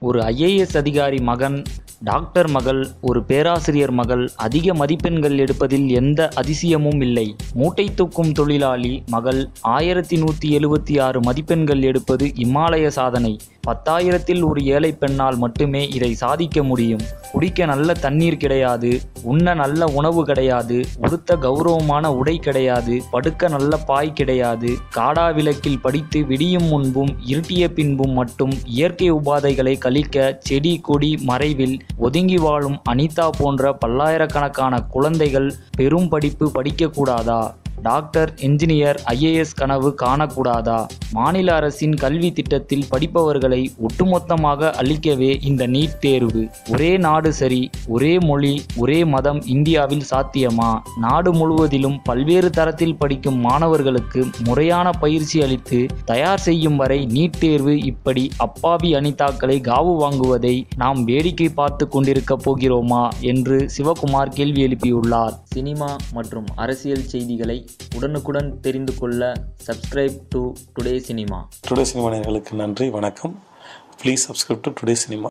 ஒரு ஐஏஎஸ் அதிகாரி மகன் டாக்டர் மகள் ஒரு பேராசிரியர் மகள் அதிக மதிப்பெண்கள் எடுப்பதில் எந்த அதிசயமும் இல்லை மூட்டை தூக்கும் தொழிலாளி மகள் ஆயிரத்தி நூற்றி எழுபத்தி ஆறு மதிப்பெண்கள் எடுப்பது இமாலய சாதனை பத்தாயிரத்தில் ஒரு ஏழை பெண்ணால் மட்டுமே இதை சாதிக்க முடியும் குடிக்க நல்ல தண்ணீர் கிடையாது உண்ண நல்ல உணவு கிடையாது உடுத்த கௌரவமான உடை கிடையாது படுக்க நல்ல பாய் கிடையாது காடா விளக்கில் படித்து விடியும் முன்பும் இருட்டிய பின்பும் மட்டும் இயற்கை உபாதைகளை கழிக்க செடி கொடி மறைவில் ஒதுங்கி வாழும் அனிதா போன்ற பல்லாயிரக்கணக்கான குழந்தைகள் பெரும் படிப்பு படிக்கக்கூடாதா டாக்டர் என்ஜினியர் ஐஏஎஸ் கனவு காணக்கூடாதா மாநில அரசின் கல்வி திட்டத்தில் படிப்பவர்களை ஒட்டுமொத்தமாக அளிக்கவே இந்த நீட் தேர்வு ஒரே நாடு சரி ஒரே மொழி ஒரே மதம் இந்தியாவில் சாத்தியமா நாடு முழுவதிலும் பல்வேறு தரத்தில் படிக்கும் மாணவர்களுக்கு முறையான பயிற்சி அளித்து தயார் செய்யும் வரை நீட் தேர்வு இப்படி அப்பாவி அனிதாக்களை காவு வாங்குவதை நாம் வேடிக்கை பார்த்து கொண்டிருக்க போகிறோமா என்று சிவகுமார் கேள்வி எழுப்பியுள்ளார் சினிமா மற்றும் அரசியல் செய்திகளை உடனுக்குடன் தெரிந்து கொள்ள subscribe to Today Cinema Today Cinema நேயர்களுக்கு நன்றி வணக்கம் please subscribe to Today cinema